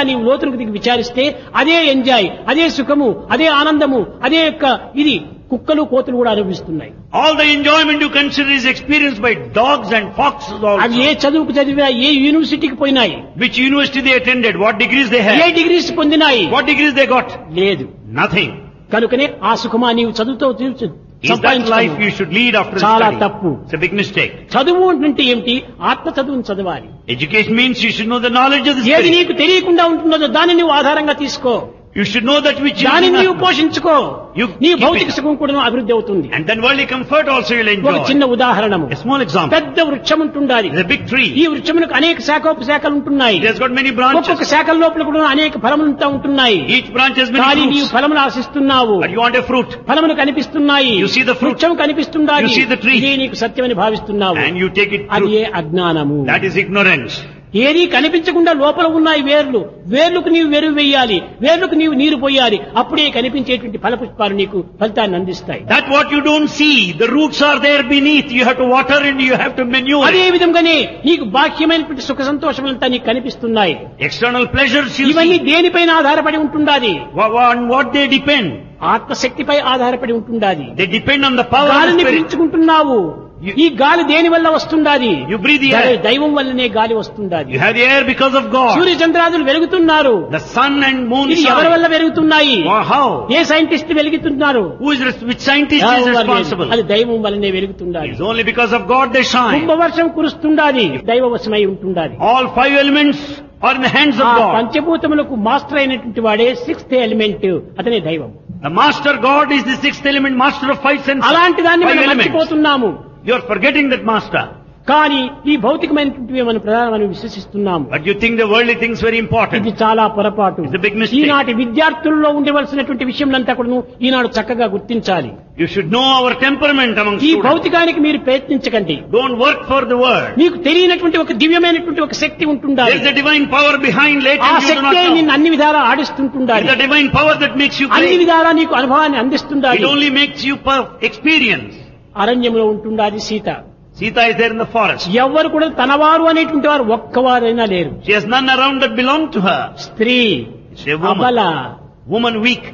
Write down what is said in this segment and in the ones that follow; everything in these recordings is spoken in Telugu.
నీవు లోతులకు దిగి విచారిస్తే అదే ఎంజాయ్ అదే సుఖము అదే ఆనందము అదే యొక్క ఇది కుక్కలు కోతులు కూడా అనుభవిస్తున్నాయి All the enjoyment you consider is experienced by dogs and foxes అవి ఏ also. చదువుకు చదివినా ఏ యూనివర్సిటీకి పోయినాయి Which university they attended, what degrees they uh had, degrees పొందినాయి what degrees they got. లేదు Nothing. కనుకనే ఆ సుఖమా నీవు చదువుతో తీర్చు- Is that life సంపాదించుకోవు. you should lead after చాలా study? తప్పు. It's a big mistake. చదువు అంటే ఏమిటి ఆత్మ చదువును చదవాలి Education means you should know the knowledge of the ఏది spirit. నీకు తెలియకుండా ఉంటున్నదో దాన్ని నువ్వు ఆధారంగా తీసుకో You should know that which you దానిని do నీవు not know. పోషించుకో You నీ keep భౌతిక it. సుఖం కూడా అభివృద్ధి అవుతుంది And then worldly comfort also you'll ఒక enjoy. చిన్న ఉదాహరణము A small example. పెద్ద వృక్షం ఉంటుండాలి There's a big tree. ఈ వృక్షమునకు అనేక శాఖోపశాఖలు ఉంటున్నాయి It has got many ఒక్కొక్క branches. శాఖల లోపల కూడా అనేక ఫలములు ఉంటూ ఉంటున్నాయి Each branch has కానీ many నీవు fruits. ఫలములు ఆశిస్తున్నావు But you want a fruit. ఫలములు కనిపిస్తున్నాయి You see the fruit. వృక్షం కనిపిస్తుండాలి You see the tree. ఇదే నీకు సత్యమని భావిస్తున్నావు And you take it అది true. ఏ అజ్ఞానము That is ignorance. ఏది కనిపించకుండా లోపల ఉన్నాయి వేర్లు వేర్లకు నీవు వెరువు వేయాలి వేర్లకు నీవు నీరు పోయాలి అప్పుడే కనిపించేటువంటి ఫలపుష్పాలు నీకు ఫలితాన్ని అందిస్తాయి That what you don't see, the roots are there beneath. You have to water and you have to manure అదే it. విధంగానే నీకు బాహ్యమైనటువంటి సుఖ సంతోషములంతా నీకు కనిపిస్తున్నాయి External pleasures you ఇవన్నీ see. దేనిపైన ఆధారపడి ఉంటుండాది Wha- wha- On what they depend. ఆత్మశక్తిపై ఆధారపడి ఉంటుండాది They depend on the power of the గాలిని spirit. పీల్చుకుంటున్నావు You- ఈ గాలి దేని వల్ల వస్తుండాది You breathe the దై- air. దైవం వల్లనే గాలి వస్తుండాది You have the air because of God. Surya చంద్రాదులు వెలుగుతున్నారు The sun and moon ఇది ఎవరి వల్ల shine. వెలుగుతున్నాయి Or how? ఏ సైంటిస్ట్ వెలుగుతున్నారు Who is, res- which scientist is ఎవరు లేదు. responsible? అది దైవం వల్లనే వెలుగుతుండాలి It's only because of God they shine. కుంభవర్షం కురుస్తుండాది దైవవశమై ఉంటుండాది All five elements are in the hands ah of God. పంచభూతములకు మాస్టర్ అయినటువంటి వాడే సిక్స్త్ ఎలిమెంట్ అతనే దైవం The master God is the sixth element, master of five senses. అలాంటి దాన్ని Five మనం elements. మర్చిపోతున్నాము You are forgetting that master. కానీ ఈ భౌతికమైనటువంటివి మనం ప్రధానమని విశ్వసిస్తున్నాము But you think the worldly things very ఇది important. చాలా పొరపాటు It's a big mistake. ఈనాటి విద్యార్థుల్లో ఉండవలసినటువంటి విషయంలంతా కూడా ఈనాడు చక్కగా గుర్తించాలి You should know our temperament among ఈ students. భౌతికానికి మీరు ప్రయత్నించకండి Don't work for the word. మీకు తెలియనటువంటి ఒక దివ్యమైనటువంటి ఒక శక్తి ఉంటుండాలి There is a divine power behind ఆ latent you do not శక్తే నిన్ను know. అన్ని విధాలా It ఆడిస్తుంటుండాలి is the divine power that makes you అన్ని great. విధాలా నీకు అనుభవాన్ని అందిస్తుండాలి It only makes you per- experience. అరణ్యంలో ఉంటుండాలి Sita Sita is there in the forest. ఎవ్వరు కూడా తనవారు అనేటువంటి వారు ఒక్కవారైనా లేరు She has none around that belong to her. స్త్రీ She's a woman. అబల Woman weak.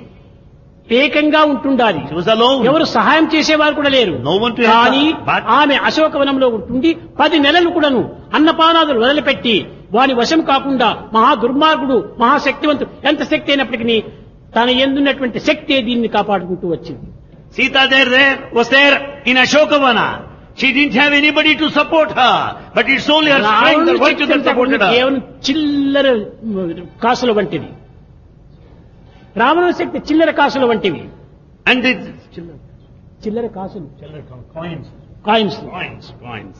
ఏకంగా ఉంటుండాలి She was alone. ఎవరు సహాయం చేసేవారు కూడా లేరు No one to help కానీ her. But ఆమె అశోకవనంలో ఉంటుండి పది నెలలు కూడాను అన్నపానాదులు వదిలిపెట్టి వాని వశం కాకుండా మహా దుర్మార్గుడు మహాశక్తివంతుడు ఎంత శక్తి అయినప్పటికీ తన ఎందున్నటువంటి శక్తి దీన్ని కాపాడుకుంటూ వచ్చింది Sita there, there was there in Ashokavana. She didn't have anybody to support her. But it's only her strength, రావణుని her virtue శక్తి that అంతా supported కూడా her. కేవలం చిల్లర కాసుల వంటిది రావణుని శక్తి చిల్లర కాసుల వంటివి And the చిల్లర కాసులు coins, కాయిన్స్ coins, coins.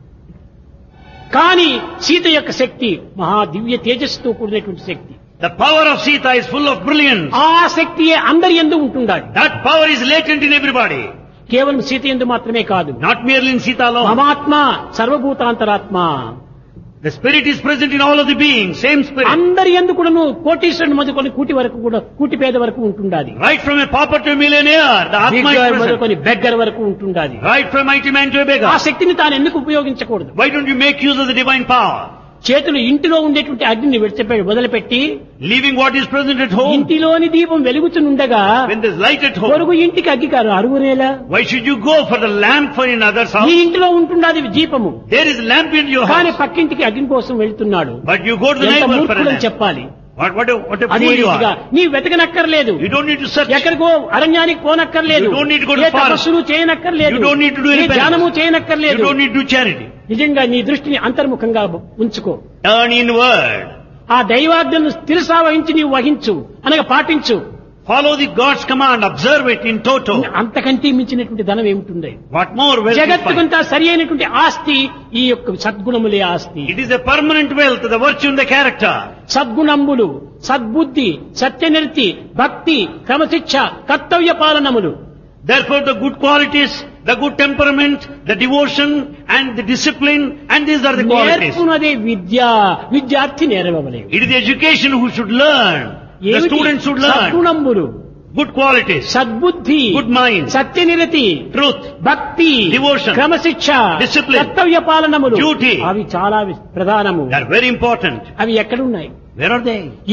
కానీ సీత యొక్క శక్తి మహా దివ్య తేజస్సుతో కూడినటువంటి శక్తి The power of Sita is full of brilliance. ఆ శక్తియే అందరి ఎందు ఉంటుండాలి That power is latent in everybody. కేవలం సీత ఎందు మాత్రమే కాదు Not merely in Sita alone. మమాత్మ సర్వభూతాంతరాత్మ The spirit is present in all of the beings. Same spirit. అందరి ఎందు కూడాను కోటీశ్వరుని మొదలుకొని కూటి వరకు కూడా కూటి పేద వరకు ఉంటుండాలి Right from a pauper to a millionaire, the Atma is bigger present. మొదలుకొని బెగ్గర్ వరకు ఉంటుండాలి Right from mighty man to a ఆ beggar. శక్తిని తాను ఎందుకు ఉపయోగించకూడదు Why don't you make use of the divine power? చేతులు ఇంటిలో ఉండేటువంటి అగ్నిని విడిచిపె వదిలిపెట్టి Leaving what is present at home. ఇంటిలోని దీపం వెలుగుతుండగా When there's light at home. పొరుగు ఇంటికి అగ్గి కాదు అరుగునేలా Why should you go for the lamp for in others' నీ house? ఇంటిలో ఉంటున్నది దీపము There is lamp in your కానీ house. పక్కింటికి అగ్ని కోసం వెళ్తున్నాడు But you go to the ఎంత neighbor for a మూర్ఖులని lamp. చెప్పాలి What, what a, what a అదే fool you రీతిగా are. నీ వెతకనక్కర్లేదు You don't need to search. ఎక్కడికో అరణ్యానికి పోనక్కర్లేదు You don't need to go to ఏ తపస్సులు చేయనక్కర్లేదు You don't need to do any ఏ ధ్యానము penance. You చేయనక్కర్లేదు don't need to do charity. నిజంగా నీ దృష్టిని అంతర్ముఖంగా ఉంచుకో Turn inward. ఆ దైవాజ్ఞను స్థిరసా వహించి నీవు వహించు అనగా పాటించు Follow the God's command. Observe it in toto. అంతకంటే మించినటువంటి ధనం ఏమిటుంది What more wealth you find? జగత్తుకంతా సరి అయినటువంటి ఆస్తి ఈ యొక్క సద్గుణములే ఆస్తి It is a permanent wealth, the virtue and the character. సద్గుణంబులు సద్బుద్ధి సత్యనిర్తి భక్తి క్రమశిక్ష కర్తవ్య పాలనములు Therefore the good qualities, the good temperament, the devotion and the discipline and these are the qualities. నేర్పునదే విద్య విద్యార్థి నేర్వలేదు It is the education who should learn. The student should learn. సద్గుణంబులు Good qualities, సద్బుద్ధి good mind, సత్యనిరతి truth, భక్తి Devotion, క్రమశిక్ష discipline, కర్తవ్య పాలనములు duty. అవి చాలా వి- ప్రధానము they are very important. అవి ఎక్కడున్నాయి Where are they?